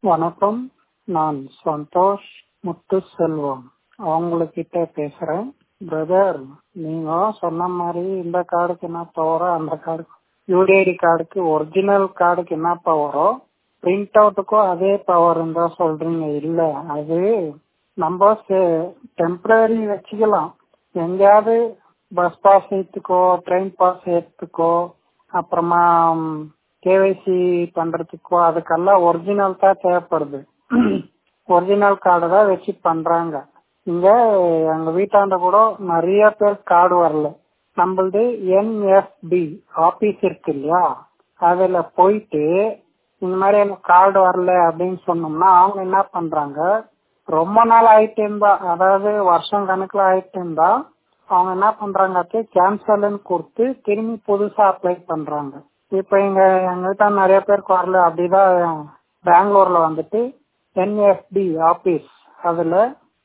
வணக்கம் நான் சந்தோஷ் முத்துசெல்வம் அவங்கக்கிட்ட பேசுறேன் பிரதர் நீங்க சொன்ன மாதிரி இந்த கார்டுக்கு என்ன பவரோ அந்த கார்டு யூடிஐடி கார்டுக்கு ஒரிஜினல் கார்டுக்கு என்ன பவரோ பிரிண்ட் அவுட்டுக்கும் அதே பவர் இருந்தா சொல்றீங்க இல்ல அது நம்ம டெம்பரரி வச்சுக்கலாம் எங்கேயாவது பஸ் பாஸ் ஏத்துக்கோ ட்ரெயின் பாஸ் ஏத்துக்கோ அப்புறமா கேவைசி பண்றதுக்கோ அதுக்கெல்லாம் ஒரிஜினல் தான் தேவைப்படுது ஒரிஜினல் கார்டு தான் வச்சு பண்றாங்க இங்க எங்க வீட்டாண்ட கூட நிறைய பேர் கார்டு வரல நம்மளது என்எஃப்பி ஆபீஸ் இருக்கு இல்லையா அதுல போயிட்டு இந்த மாதிரி எனக்கு கார்டு வரல அப்படின்னு சொன்னோம்னா அவங்க என்ன பண்றாங்க ரொம்ப நாள் ஆயிட்டு இருந்தா அதாவது வருஷம் கணக்குல ஆயிட்டு இருந்தா அவங்க என்ன பண்றாங்க கேன்சல்னு கொடுத்து திரும்பி புதுசா அப்ளை பண்றாங்க இப்ப இங்க எங்ககிட்ட நிறைய பேருக்கு வரல அப்படிதான் பெங்களூர்ல வந்துட்டு என்எஃப்பி ஆபீஸ் அதுல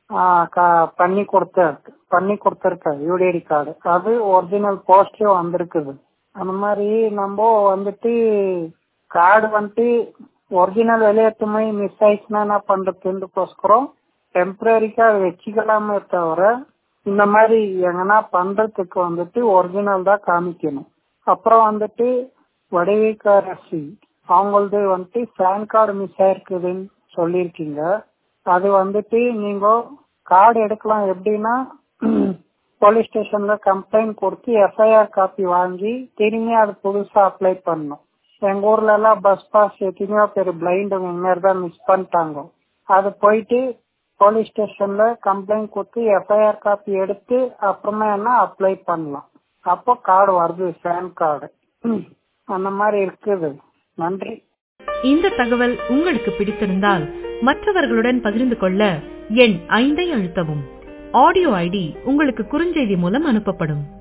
பண்ணி கொடுத்த பண்ணி கொடுத்துருக்க யூடிஐடி கார்டு அது ஒரிஜினல் போஸ்டே வந்திருக்குது அந்த மாதிரி நம்ம வந்துட்டு கார்டு வந்துட்டு ஒரிஜினல் வெளியேற்றுமை மிஸ் ஆயிடுச்சுன்னா என்ன பண்றதுக்கோஸ்கரம் டெம்பரரிக்கா வச்சுக்கலாமே தவிர இந்த மாதிரி எங்கன்னா பண்றதுக்கு வந்துட்டு ஒரிஜினல் தான் காமிக்கணும் அப்புறம் வந்துட்டு வடிவைக்காரசி அவங்களது வந்துட்டு பேன் கார்டு மிஸ் ஆயிருக்குதுன்னு சொல்லியிருக்கீங்க அது வந்துட்டு நீங்க கார்டு எடுக்கலாம் எப்படின்னா போலீஸ் ஸ்டேஷன்ல கம்ப்ளைண்ட் கொடுத்து எஃப்ஐஆர் காப்பி வாங்கி திரும்பி அது புதுசா அப்ளை பண்ணணும் எங்க ஊர்ல எல்லாம் பஸ் பாஸ் எத்தனையோ பேர் பிளைண்டுங்க இந்த மாதிரி தான் மிஸ் பண்ணிட்டாங்க அது போயிட்டு போலீஸ் ஸ்டேஷன்ல கம்ப்ளைண்ட் கொடுத்து எஃப்ஐஆர் காப்பி எடுத்து அப்புறமா என்ன அப்ளை பண்ணலாம் அப்போ கார்டு வருது பேன் கார்டு அந்த மாதிரி இருக்குது நன்றி இந்த தகவல் உங்களுக்கு பிடித்திருந்தால் மற்றவர்களுடன் பகிர்ந்து கொள்ள எண் ஐந்தை அழுத்தவும் ஆடியோ ஐடி உங்களுக்கு குறுஞ்செய்தி மூலம் அனுப்பப்படும்